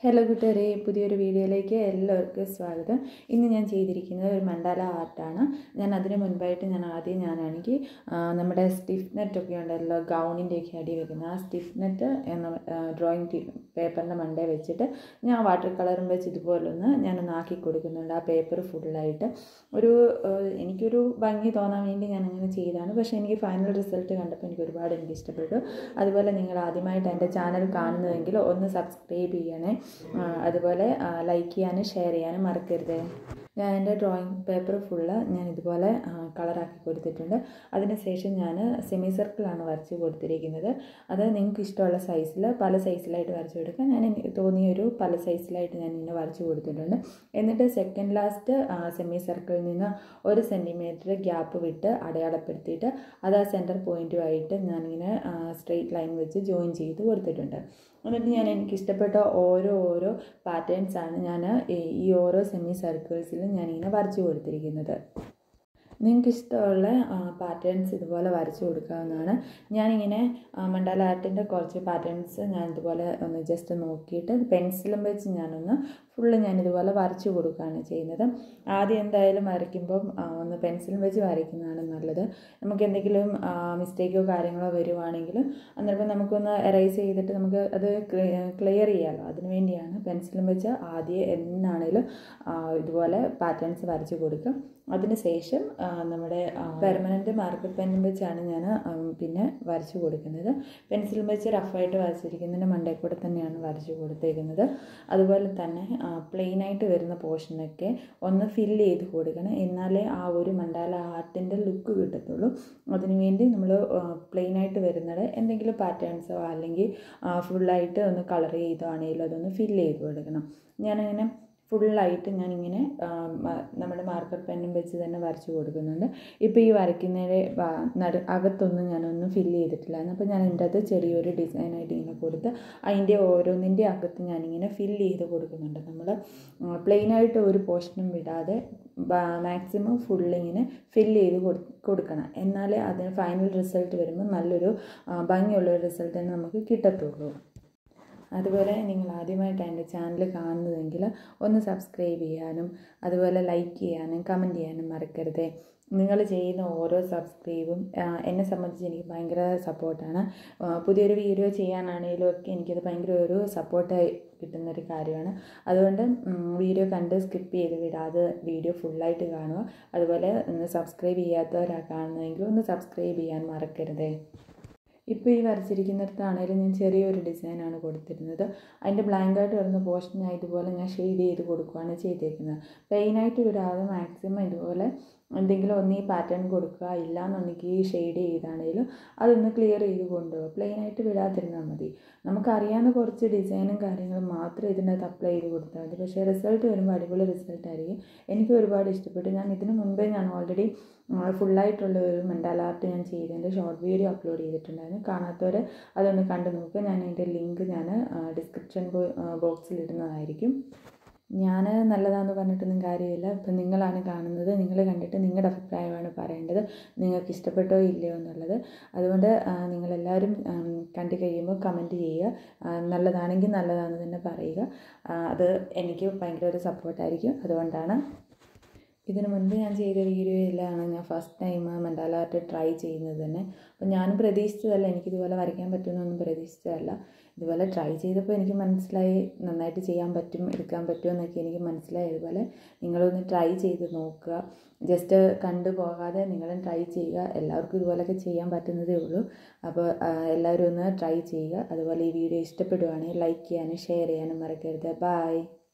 hello കൂട്ടുകാരെ പുതിയൊരു വീഡിയോയിലേക്ക് എല്ലാവർക്കും സ്വാഗതം ഇന്ന് ഞാൻ ചെയ്തിരിക്കുന്നത് ഒരു മണ്ഡാല ആർട്ടാണ് ഞാൻ അതിന് മുൻപായിട്ട് ഞാൻ ആദ്യം ഞാനാണെങ്കിൽ ആ, നമ്മുടെ സ്റ്റിഫ് നെറ്റൊക്കെ ഉണ്ടല്ലോ ഗൗണിൻ്റെയൊക്കെ അടി വെക്കുന്ന ആ സ്റ്റിഫ് നെറ്റ് എന്ന ഡ്രോയിങ് പേപ്പറിൻ്റെ മണ്ടേ വെച്ചിട്ട് ഞാൻ വാട്ടർ കളറും വെച്ച് ഇതുപോലൊന്ന് ഞാനൊന്ന് ആക്കി കൊടുക്കുന്നുണ്ട് ആ പേപ്പർ ഫുള്ളായിട്ട് ഒരു ആ, എനിക്കൊരു ഭംഗി തോന്നാൻ വേണ്ടി ഞാൻ അങ്ങനെ ചെയ്തതാണ് പക്ഷേ എനിക്ക് ഫൈനൽ റിസൾട്ട് കണ്ടപ്പോൾ എനിക്ക് ഒരുപാട് എനിക്ക് ഇഷ്ടപ്പെട്ടു അതുപോലെ നിങ്ങൾ ആദ്യമായിട്ട് എൻ്റെ ചാനൽ കാണുന്നതെങ്കിൽ ഒന്ന് സബ്സ്ക്രൈബ് ചെയ്യണേ ആ, അതുപോലെ ലൈക്ക് ചെയ്യാനും ഷെയർ ചെയ്യാനും മറക്കരുത് ഞാൻ എൻ്റെ ഡ്രോയിങ് പേപ്പർ ഫുള്ള് ഞാൻ ഇതുപോലെ കളറാക്കി കൊടുത്തിട്ടുണ്ട് അതിനുശേഷം ഞാൻ സെമി സർക്കിളാണ് വരച്ച് കൊടുത്തിരിക്കുന്നത് അത് നിങ്ങൾക്ക് ഇഷ്ടമുള്ള സൈസിൽ പല സൈസിലായിട്ട് വരച്ച് കൊടുക്കാം ഞാൻ എനിക്ക് തോന്നിയൊരു പല സൈസിലായിട്ട് ഞാൻ ഇങ്ങനെ വരച്ച് കൊടുത്തിട്ടുണ്ട് എന്നിട്ട് സെക്കൻഡ് ലാസ്റ്റ് സെമി സർക്കിളിൽ നിന്ന് ഒരു സെൻറ്റിമീറ്റർ ഗ്യാപ്പ് വിട്ട് അടയാളപ്പെടുത്തിയിട്ട് അത് ആ സെൻറ്റർ പോയിൻറ്റുമായിട്ട് ഞാനിങ്ങനെ സ്ട്രെയിറ്റ് ലൈൻ വെച്ച് ജോയിൻ ചെയ്ത് കൊടുത്തിട്ടുണ്ട് എന്നിട്ട് ഞാൻ എനിക്ക് ഇഷ്ടപ്പെട്ട ഓരോ ഓരോ പാറ്റേൺസ് ആണ് ഞാൻ ഈ ഓരോ സെമി സർക്കിൾസിലും ഞാനിങ്ങനെ വരച്ചു കൊടുത്തിരിക്കുന്നത് നിങ്ങൾക്ക് ഇഷ്ടമുള്ള പാറ്റേൺസ് ഇതുപോലെ വരച്ചു കൊടുക്കാവുന്നതാണ് ഞാനിങ്ങനെ ആ, മണ്ഡല ആർട്ടിൻ്റെ കുറച്ച് പാറ്റേൺസ് ഞാൻ ഇതുപോലെ ഒന്ന് ജസ്റ്റ് നോക്കിയിട്ട് പെൻസിലും വെച്ച് ഞാനൊന്ന് ഫുള്ള് ഞാൻ ഇതുപോലെ വരച്ചു കൊടുക്കുകയാണ് ചെയ്യുന്നത് ആദ്യം എന്തായാലും വരയ്ക്കുമ്പം ആ, ഒന്ന് പെൻസിലും വെച്ച് വരയ്ക്കുന്നതാണ് നല്ലത് നമുക്ക് എന്തെങ്കിലും മിസ്റ്റേക്കോ കാര്യങ്ങളോ വരുവാണെങ്കിൽ അന്നേരം നമുക്കൊന്ന് എറൈസ് ചെയ്തിട്ട് നമുക്ക് അത് ക്ലിയർ ചെയ്യാമല്ലോ അതിനു വേണ്ടിയാണ് പെൻസിലും വെച്ച് ആദ്യം എന്നാണേലും ആ, ഇതുപോലെ പാറ്റേൺസ് വരച്ച് കൊടുക്കുക അതിന് ശേഷം ആ, നമ്മുടെ പെർമനൻറ്റ് മാർക്കർ പെന്നും വെച്ചാണ് ഞാൻ പിന്നെ വരച്ചു കൊടുക്കുന്നത് പെൻസിലും വെച്ച് റഫായിട്ട് വരച്ചിരിക്കുന്നതിൻ്റെ മണ്ടയിൽ കൂടെ തന്നെയാണ് വരച്ചു കൊടുത്തേക്കുന്നത് അതുപോലെ തന്നെ പ്ലെയിൻ ആയിട്ട് വരുന്ന പോർഷനൊക്കെ ഒന്ന് ഫില്ല് ചെയ്ത് കൊടുക്കണം എന്നാലേ ആ ഒരു മണ്ഡാല ആർട്ടിൻ്റെ ലുക്ക് കിട്ടത്തുള്ളൂ അതിനുവേണ്ടി നമ്മൾ പ്ലെയിൻ ആയിട്ട് വരുന്നത് എന്തെങ്കിലും പാറ്റേൺസോ അല്ലെങ്കിൽ ഫുള്ളായിട്ട് ഒന്ന് കളർ ചെയ്തോ ആണെങ്കിലും അതൊന്ന് ഫില്ല് ചെയ്ത് കൊടുക്കണം ഞാനങ്ങനെ ഫുള്ളായിട്ട് ഞാനിങ്ങനെ ആ, മ- നമ്മുടെ മാർക്കർ പെന്നും വെച്ച് തന്നെ വരച്ച് കൊടുക്കുന്നുണ്ട് ഇപ്പോൾ ഈ വരയ്ക്കുന്നതിൻ്റെ നട അകത്തൊന്നും ഞാനൊന്നും ഫില്ല് ചെയ്തിട്ടില്ലായിരുന്നു അപ്പോൾ ഞാൻ എൻ്റെ അത് ചെറിയൊരു ഡിസൈനായിട്ട് ഇങ്ങനെ കൊടുത്ത് അതിൻ്റെ ഓരോന്നിൻ്റെ അകത്ത് ഞാനിങ്ങനെ ഫില്ല് ചെയ്ത് കൊടുക്കുന്നുണ്ട് നമ്മൾ പ്ലെയിനായിട്ട് ഒരു പോർഷനും വിടാതെ മാക്സിമം ഫുള്ളിങ്ങനെ ഫില്ല് ചെയ്ത് കൊടു കൊടുക്കണം എന്നാലേ അതിന് ഫൈനൽ റിസൾട്ട് വരുമ്പോൾ നല്ലൊരു ആ, ഭംഗിയുള്ള ഒരു റിസൾട്ട് തന്നെ നമുക്ക് കിട്ടത്തുള്ളൂ അതുപോലെ നിങ്ങൾ ആദ്യമായിട്ടാണ് എൻ്റെ ചാനൽ കാണുന്നതെങ്കിൽ ഒന്ന് സബ്സ്ക്രൈബ് ചെയ്യാനും അതുപോലെ ലൈക്ക് ചെയ്യാനും കമൻറ്റ് ചെയ്യാനും മറക്കരുത് നിങ്ങൾ ചെയ്യുന്ന ഓരോ സബ്സ്ക്രൈബും ആ, എന്നെ സംബന്ധിച്ച് എനിക്ക് ഭയങ്കര സപ്പോർട്ടാണ് പുതിയൊരു വീഡിയോ ചെയ്യാനാണെങ്കിലും ഒക്കെ എനിക്കത് ഭയങ്കര ഒരു സപ്പോർട്ടായി കിട്ടുന്നൊരു കാര്യമാണ് അതുകൊണ്ട് വീഡിയോ കണ്ട് സ്കിപ്പ് ചെയ്ത് വിടാതെ വീഡിയോ ഫുള്ളായിട്ട് കാണുക അതുപോലെ ഒന്ന് സബ്സ്ക്രൈബ് ചെയ്യാത്തവരാണ് കാണുന്നതെങ്കിൽ ഒന്ന് സബ്സ്ക്രൈബ് ചെയ്യാൻ മറക്കരുതേ ഇപ്പോൾ ഈ വരച്ചിരിക്കുന്നിടത്താണേലും ഞാൻ ചെറിയൊരു ഡിസൈനാണ് കൊടുത്തിരുന്നത് അതിൻ്റെ ബ്ലാങ്കായിട്ട് വരുന്ന പോർഷൻ ഞാൻ ഇതുപോലെ ഞാൻ ഷെയ്ഡ് ചെയ്ത് കൊടുക്കുകയാണ് ചെയ്തേക്കുന്നത് പ്ലെയിനായിട്ട് വിടാതെ മാക്സിമം ഇതുപോലെ എന്തെങ്കിലും ഒന്ന് ഈ പാറ്റേൺ കൊടുക്കുക ഇല്ലാന്നുണ്ടെങ്കിൽ ഷെയ്ഡ് ചെയ്താണേലും അതൊന്ന് ക്ലിയർ ചെയ്ത് കൊണ്ടുപോകുക പ്ലെയിനായിട്ട് വിടാതിരുന്നാൽ മതി നമുക്കറിയാവുന്ന കുറച്ച് ഡിസൈനും കാര്യങ്ങളും മാത്രം ഇതിനകത്ത് അപ്ലൈ ചെയ്ത് കൊടുത്താൽ മതി പക്ഷേ റിസൾട്ട് വരുമ്പോൾ അടിപൊളി റിസൾട്ട് ആയിരിക്കും എനിക്ക് ഒരുപാട് ഇഷ്ടപ്പെട്ടു ഞാൻ ഇതിന് മുൻപേ ഞാൻ ഓൾറെഡി ഫുള്ളായിട്ടുള്ള ഒരു മെൻഡാൽ ആർട്ട് ഞാൻ ചെയ്തതിൻ്റെ ഷോർട്ട് വീഡിയോ അപ്ലോഡ് ചെയ്തിട്ടുണ്ടായിരുന്നു കാണാത്തവർ അതൊന്ന് കണ്ടു നോക്കുക ഞാൻ അതിൻ്റെ ലിങ്ക് ഞാൻ ഡിസ്ക്രിപ്ഷൻ ബോക്സിൽ ഇടുന്നതായിരിക്കും ഞാൻ നല്ലതാണെന്ന് പറഞ്ഞിട്ടൊന്നും കാര്യമില്ല ഇപ്പം നിങ്ങളാണ് കാണുന്നത് നിങ്ങൾ കണ്ടിട്ട് നിങ്ങളുടെ അഭിപ്രായമാണ് പറയേണ്ടത് നിങ്ങൾക്ക് ഇഷ്ടപ്പെട്ടോ ഇല്ലയോ എന്നുള്ളത് അതുകൊണ്ട് ആ, നിങ്ങളെല്ലാവരും ആം, കണ്ടു കഴിയുമ്പോൾ കമൻറ്റ് ചെയ്യുക ആ, നല്ലതാണെങ്കിൽ നല്ലതാണെന്ന് തന്നെ പറയുക ആ, അത് എനിക്ക് ഭയങ്കര ഒരു സപ്പോർട്ടായിരിക്കും അതുകൊണ്ടാണ് ഇതിനു മുൻപ് ഞാൻ ചെയ്ത വീഡിയോയിലാണ് ഞാൻ first time mandala art try ചെയ്യുന്നത് തന്നെ അപ്പോൾ ഞാനും പ്രതീക്ഷിച്ചതല്ല എനിക്കിതുപോലെ വരയ്ക്കാൻ പറ്റുമെന്നൊന്നും പ്രതീക്ഷിച്ചതല്ല ഇതുപോലെ ട്രൈ ചെയ്തപ്പോൾ എനിക്ക് മനസ്സിലായി നന്നായിട്ട് ചെയ്യാൻ പറ്റും എടുക്കാൻ പറ്റുമെന്നൊക്കെ എനിക്ക് മനസ്സിലായി അതുപോലെ നിങ്ങളൊന്ന് ട്രൈ ചെയ്ത് നോക്കുക ജസ്റ്റ് കണ്ടു പോകാതെ നിങ്ങളും ട്രൈ ചെയ്യുക എല്ലാവർക്കും ഇതുപോലെയൊക്കെ ചെയ്യാൻ പറ്റുന്നതേ ഉള്ളൂ അപ്പോൾ ആ, എല്ലാവരും ഒന്ന് ട്രൈ ചെയ്യുക അതുപോലെ ഈ വീഡിയോ ഇഷ്ടപ്പെടുവാണെങ്കിൽ ലൈക്ക് ചെയ്യാനും ഷെയർ ചെയ്യാനും മറക്കരുത് ബായ്